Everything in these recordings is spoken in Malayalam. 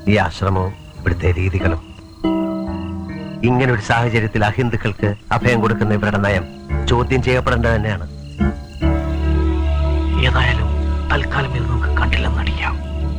ഈ ആശ്രമവും ഇവിടുത്തെ രീതികളും ഇങ്ങനെ ഒരു സാഹചര്യത്തിൽ അഹിന്ദുക്കൾക്ക് അഭയം കൊടുക്കുന്ന ഇവരുടെ നയം ചോദ്യം ചെയ്യപ്പെടേണ്ടത് തന്നെയാണ് ഏതായാലും തൽക്കാലം ഇത് നമുക്ക് കണ്ടില്ലെന്ന് നടിക്കാം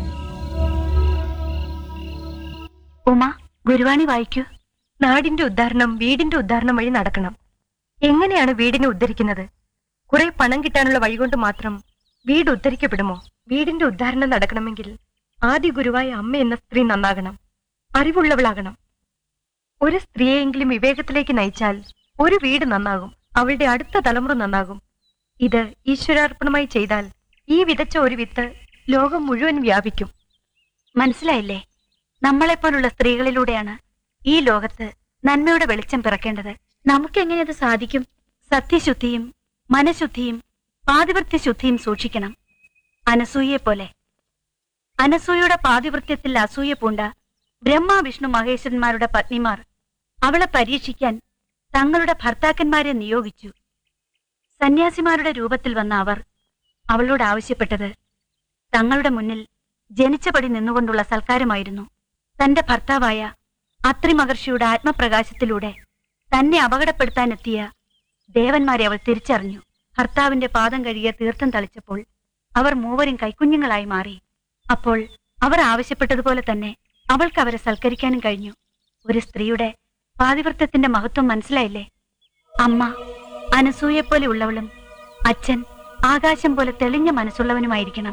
ഉമ ഗുരുവാണി വായിക്കൂ നാടിന്റെ ഉദ്ധാരണം വീടിന്റെ ഉദ്ധാരണം വഴി നടക്കണം എങ്ങനെയാണ് വീടിനെ ഉദ്ധരിക്കുന്നത് കുറെ പണം കിട്ടാനുള്ള വഴികൊണ്ട് മാത്രം വീട് ഉദ്ധരിക്കപ്പെടുമോ വീടിന്റെ ഉദ്ധാരണം നടക്കണമെങ്കിൽ ആദ്യ ഗുരുവായ അമ്മ എന്ന സ്ത്രീ നന്നാകണം അറിവുള്ളവളാകണം ഒരു സ്ത്രീയെങ്കിലും വിവേകത്തിലേക്ക് നയിച്ചാൽ ഒരു വീട് നന്നാകും അവളുടെ അടുത്ത തലമുറ നന്നാകും ഇത് ഈശ്വരാർപ്പണമായി ചെയ്താൽ ഈ വിതച്ച ഒരു വിത്ത് ലോകം മുഴുവൻ വ്യാപിക്കും മനസ്സിലായില്ലേ നമ്മളെപ്പോലുള്ള സ്ത്രീകളിലൂടെയാണ് ഈ ലോകത്ത് നന്മയുടെ വെളിച്ചം പിറക്കേണ്ടത് നമുക്കെങ്ങനെ അത് സാധിക്കും സത്യശുദ്ധിയും മനഃശുദ്ധിയും പാതിവൃത്യശുദ്ധിയും സൂക്ഷിക്കണം അനസൂയെ പോലെ അനസൂയയുടെ പാതിവൃത്യത്തിൽ അസൂയ പൂണ്ട ബ്രഹ്മ വിഷ്ണു മഹേശ്വരന്മാരുടെ പത്നിമാർ അവളെ പരീക്ഷിക്കാൻ തങ്ങളുടെ ഭർത്താക്കന്മാരെ നിയോഗിച്ചു സന്യാസിമാരുടെ രൂപത്തിൽ വന്ന അവർ അവളോട് ആവശ്യപ്പെട്ടത് തങ്ങളുടെ മുന്നിൽ ജനിച്ചപടി നിന്നുകൊണ്ടുള്ള സൽക്കാരമായിരുന്നു തന്റെ ഭർത്താവായ അത്രി മഹർഷിയുടെ ആത്മപ്രകാശത്തിലൂടെ തന്നെ അപകടപ്പെടുത്താനെത്തിയ ദേവന്മാരെ അവൾ തിരിച്ചറിഞ്ഞു ഭർത്താവിന്റെ പാദം കഴുകിയ തീർത്ഥം തളിച്ചപ്പോൾ അവർ മൂവരും കൈക്കുഞ്ഞുങ്ങളായി മാറി അപ്പോൾ അവർ ആവശ്യപ്പെട്ടതുപോലെ തന്നെ അവൾക്ക് അവരെ സൽക്കരിക്കാനും കഴിഞ്ഞു ഒരു സ്ത്രീയുടെ പാതിവൃത്യത്തിന്റെ മഹത്വം മനസ്സിലായില്ലേ അമ്മ അനസൂയെപ്പോലെ ഉള്ളവളും അച്ഛൻ ആകാശം പോലെ തെളിഞ്ഞ മനസ്സുള്ളവനുമായിരിക്കണം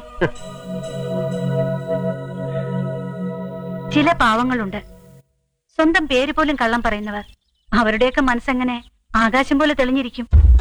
ചില പാവങ്ങളുണ്ട് സ്വന്തം പേര് പോലും കള്ളം പറയുന്നവർ അവരുടെയൊക്കെ മനസ്സെങ്ങനെ ആകാശം പോലെ തെളിഞ്ഞിരിക്കും